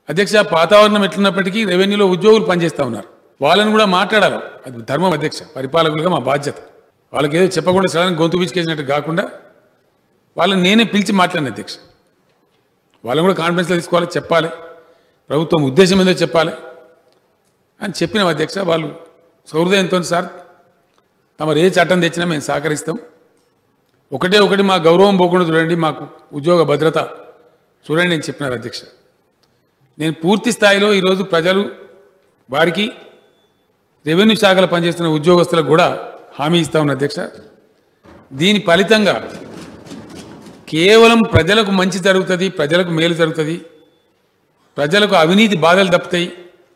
అధ్యక్ష వాతావరణం ఎట్లున్నప్పటికీ రెవెన్యూలో ఉద్యోగులు పనిచేస్తూ ఉన్నారు వాళ్ళని కూడా మాట్లాడాలి అది ధర్మం అధ్యక్ష పరిపాలకులుగా మా బాధ్యత వాళ్ళకి ఏదో చెప్పకుండా సడన్ గొంతు పిచ్చికేసినట్టు కాకుండా వాళ్ళని నేనే పిలిచి మాట్లాడిన అధ్యక్ష వాళ్ళని కూడా కాన్ఫిడెన్స్లో తీసుకోవాలి చెప్పాలి ప్రభుత్వం ఉద్దేశం ఏదో చెప్పాలి అని చెప్పిన అధ్యక్ష వాళ్ళు సౌహృదయంతో సార్ తమరు ఏ చట్టం తెచ్చినా మేము సహకరిస్తాం ఒకటే ఒకటి మా గౌరవం పోకుండా చూడండి మాకు ఉద్యోగ భద్రత చూడండి నేను చెప్పినారు అధ్యక్ష నేను పూర్తి స్థాయిలో ఈరోజు ప్రజలు వారికి రెవెన్యూ శాఖలో పనిచేస్తున్న ఉద్యోగస్తులకు కూడా హామీ ఇస్తా ఉన్న అధ్యక్ష దీని ఫలితంగా కేవలం ప్రజలకు మంచి జరుగుతుంది ప్రజలకు మేలు జరుగుతుంది ప్రజలకు అవినీతి బాధలు తప్పుతాయి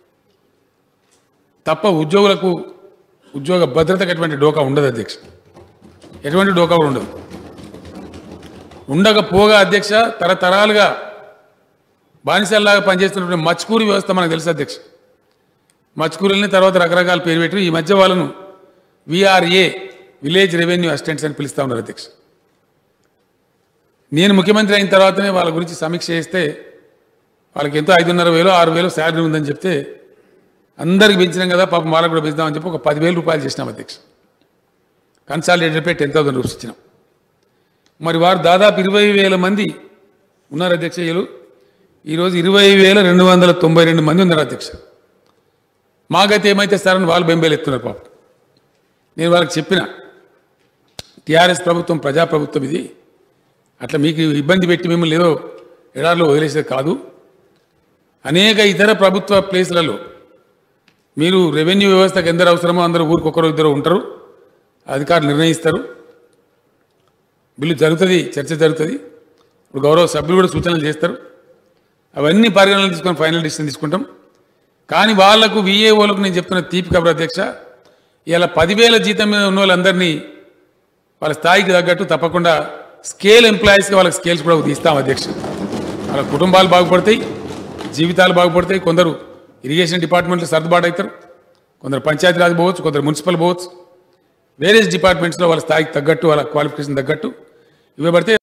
తప్ప ఉద్యోగులకు ఉద్యోగ భద్రతకు ఎటువంటి డోకా ఉండదు అధ్యక్ష ఎటువంటి డోకా కూడా ఉండదు ఉండకపోగా అధ్యక్ష తరతరాలుగా బానిసల్లాగా పనిచేస్తున్నటువంటి మచ్కూరి వ్యవస్థ మనకు తెలుసు అధ్యక్ష మచ్కూరుల్ని తర్వాత రకరకాల పేరు పెట్టి ఈ మధ్య వాళ్ళను విఆర్ఏ విలేజ్ రెవెన్యూ అసిస్టెంట్స్ అని పిలుస్తా ఉన్నారు అధ్యక్ష నేను ముఖ్యమంత్రి అయిన తర్వాతనే వాళ్ళ గురించి సమీక్ష చేస్తే వాళ్ళకి ఎంతో ఐదున్నర వేలు ఆరు వేలు శాలరీ ఉందని చెప్తే అందరికి పెంచినాం కదా పాపం వాళ్ళకు కూడా పెంచుదామని చెప్పి ఒక పదివేల రూపాయలు చేసినాం అధ్యక్ష consolidated pay ten thousand rupees ఇచ్చినాం మరి వారు దాదాపు ఇరవై వేల మంది ఉన్నారు అధ్యక్ష వీళ్ళు ఈరోజు ఇరవై వేల రెండు వందల తొంభై రెండు మంది ఉన్నారు అధ్యక్ష మాకైతే ఏమైతే సారని వాళ్ళు బెంబేలు ఎత్తున్నారు పాపం నేను వాళ్ళకి చెప్పిన టీఆర్ఎస్ ప్రభుత్వం ప్రజాప్రభుత్వం ఇది అట్లా మీకు ఇబ్బంది పెట్టి మిమ్మల్ని ఏదో ఎడారిలో వదిలేసేది కాదు అనేక ఇతర ప్రభుత్వ ప్లేస్లలో మీరు రెవెన్యూ వ్యవస్థకు ఎందరు అవసరమో అందరూ ఊరికొకరు ఇద్దరు ఉంటారు అధికారులు నిర్ణయిస్తారు బిల్లు జరుగుతుంది చర్చ జరుగుతుంది ఇప్పుడు గౌరవ సభ్యులు కూడా సూచనలు చేస్తారు అవన్నీ పరిగణనలు తీసుకొని ఫైనల్ డిసిషన్ తీసుకుంటాం కానీ వాళ్లకు విఏఓలకు నేను చెప్తున్న తీపి కబర్ అధ్యక్ష ఇలా పదివేల జీతం మీద ఉన్న వాళ్ళందరినీ వాళ్ళ స్థాయికి తగ్గట్టు తప్పకుండా స్కేల్ ఎంప్లాయీస్కి వాళ్ళకి స్కేల్స్ కూడా తీస్తాం అధ్యక్ష వాళ్ళ కుటుంబాలు బాగుపడతాయి జీవితాలు బాగుపడతాయి కొందరు ఇరిగేషన్ డిపార్ట్మెంట్లో సర్దుబాటు అవుతారు కొందరు పంచాయతీరాజ్ పోవచ్చు కొందరు మున్సిపల్ పోవచ్చు వేరియస్ డిపార్ట్మెంట్స్లో వాళ్ళ స్థాయికి తగ్గట్టు వాళ్ళ క్వాలిఫికేషన్ తగ్గట్టు ఇవ్వబడితే